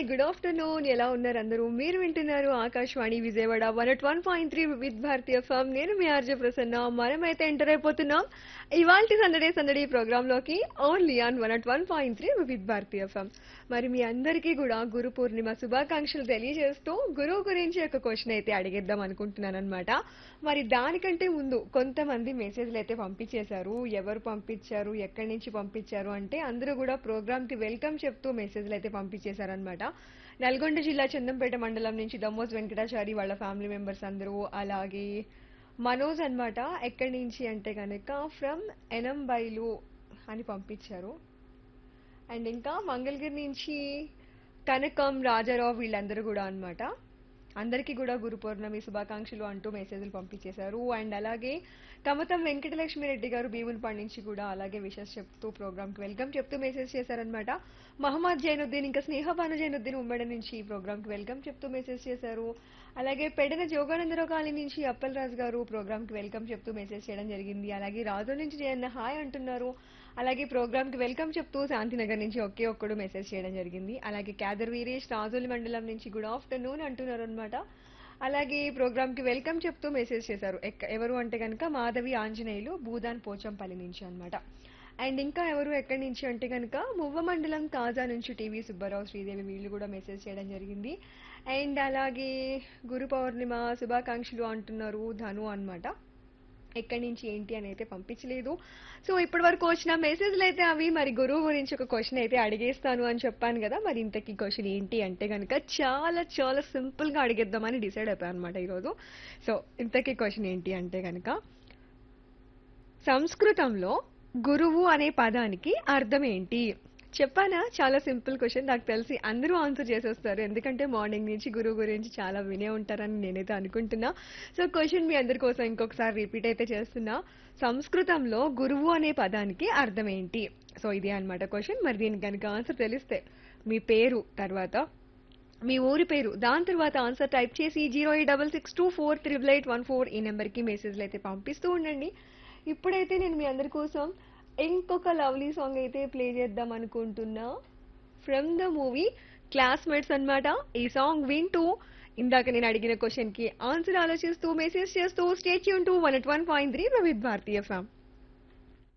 good afternoon ఎలా ఉన్నారు అందరూ మీరు వింటున్నారు Akashvani Vijayawada one oh one point three with భారతీయ ఫామ్ నేను మీ ఆర్జే ప్రసన్న మనమైతే ఎంటర్ అయిపోతున్నాం ఇవాల్టి సందడే సందడి ప్రోగ్రామ్ లోకి only on one oh one point three with భారతీయ ఫామ్ మరి మీ అందరికీ కూడా గురు పూర్ణిమ శుభాకాంక్షలు తెలియజేస్తూ గురువు గురించి ఒక క్వశ్చన్ అయితే అడిగేద్దాం అనుకుంటున్నాను అనమాట మరి దానికంటే ముందు కొంతమంది మెసేజ్లు అయితే పంపించేశారు ఎవరు పంపించారు ఎక్కడి నుంచి పంపించారు అంటే అందరూ కూడా ప్రోగ్రామ్ కి వెల్కమ్ చెప్తూ మెసేజ్లు అయితే పంపించేశారనమాట నల్గొండ జిల్లా చందంపేట మండలం నుంచి దమ్మోస్ వెంకటాచారి వాళ్ళ ఫ్యామిలీ మెంబర్స్ అందరూ అలాగే మనోజ్ అన్నమాట ఎక్కడి నుంచి అంటే కనుక ఫ్రమ్ ఎనంబైలు అని పంపించారు అండ్ ఇంకా మంగళగిరి నుంచి కనకం రాజారావు వీళ్ళందరూ కూడా అన్నమాట అందరికీ కూడా గురు పౌర్ణమి శుభాకాంక్షలు అంటూ మెసేజ్లు పంపించేశారు అండ్ అలాగే కమతం వెంకటలక్ష్మి రెడ్డి గారు భీములపాడు నుంచి కూడా అలాగే విషెస్ చెప్తూ ప్రోగ్రామ్ కి వెల్కమ్ చెప్తూ మెసేజ్ చేశారనమాట మహమ్మద్ జైనుద్దీన్ ఇంకా స్నేహబాను జైనుద్దీన్ ఉమ్మడి నుంచి ఈ ప్రోగ్రామ్ కి వెల్కమ్ చెప్తూ మెసేజ్ చేశారు అలాగే పెడన జోగానందరావు కాలనీ నుంచి అప్పల్ రాజు గారు ప్రోగ్రామ్ కి వెల్కమ్ చెప్తూ మెసేజ్ చేయడం జరిగింది అలాగే రాజు నుంచి జయన్న హాయ్ అంటున్నారు అలాగే ప్రోగ్రామ్ కి వెల్కమ్ చెప్తూ శాంతినగర్ నుంచి ఒకే ఒక్కడు మెసేజ్ చేయడం జరిగింది అలాగే క్యాదర్ వీరేష్ రాజోలి మండలం నుంచి గుడ్ ఆఫ్టర్నూన్ అంటున్నారు అనమాట అలాగే ప్రోగ్రామ్ కి వెల్కమ్ చెప్తూ మెసేజ్ చేశారు ఎక్క- ఎవరు అంటే కనుక మాధవి ఆంజనేయులు భూదాన్ పోచంపల్లి నుంచి అన్నమాట అండ్ ఇంకా ఎవరు ఎక్కడి నుంచి అంటే కనుక మువ్వ మండలం కాజా నుంచి టీవీ సుబ్బారావు శ్రీదేవి వీళ్ళు కూడా మెసేజ్ చేయడం జరిగింది అండ్ అలాగే గురు పౌర్ణిమ శుభాకాంక్షలు అంటున్నారు ధను అన్నమాట ఎక్కడి నుంచి ఏంటి అని అయితే పంపించలేదు సో ఇప్పటి వరకు వచ్చిన మెసేజ్లు అయితే అవి మరి గురువు గురించి ఒక క్వశ్చన్ అయితే అడిగేస్తాను అని చెప్పాను కదా మరి ఇంతకీ క్వశ్చన్ ఏంటి అంటే కనుక చాలా చాలా సింపుల్ గా అడిగేద్దామని డిసైడ్ అయిపోయాను అనమాట ఈరోజు సో ఇంతకీ క్వశ్చన్ ఏంటి అంటే కనుక సంస్కృతంలో గురువు అనే పదానికి అర్థం ఏంటి చెప్పానా చాలా సింపుల్ క్వశ్చన్ నాకు తెలిసి అందరూ ఆన్సర్ చేసేస్తారు ఎందుకంటే మార్నింగ్ నుంచి గురువు గురించి చాలా వినే ఉంటారని నేనైతే అనుకుంటున్నా సో క్వశ్చన్ మీ అందరి కోసం ఇంకొకసారి రిపీట్ అయితే చేస్తున్నా సంస్కృతంలో గురువు అనే పదానికి అర్థం ఏంటి సో ఇదే అన్నమాట క్వశ్చన్ మరి దీనికి కనుక ఆన్సర్ తెలిస్తే మీ పేరు తర్వాత మీ ఊరి పేరు దాని తర్వాత ఆన్సర్ టైప్ చేసి zero eight double six two four triple eight one four ఈ నెంబర్కి మెసేజ్లు అయితే పంపిస్తూ ఉండండి ఇప్పుడైతే నేను మీ అందరి కోసం ఇంకొక లవ్లీ సాంగ్ అయితే ప్లే చేద్దాం అనుకుంటున్నా ఫ్రమ్ ద మూవీ క్లాస్మేట్స్ అన్నమాట ఈ సాంగ్ వింటూ ఇందాక నేను అడిగిన క్వశ్చన్ కి ఆన్సర్ ఆలోచిస్తూ మెసేజ్ చేస్తూ స్టేట్ యూన్ to one oh one point three with భారతీయ ఫ్యామ్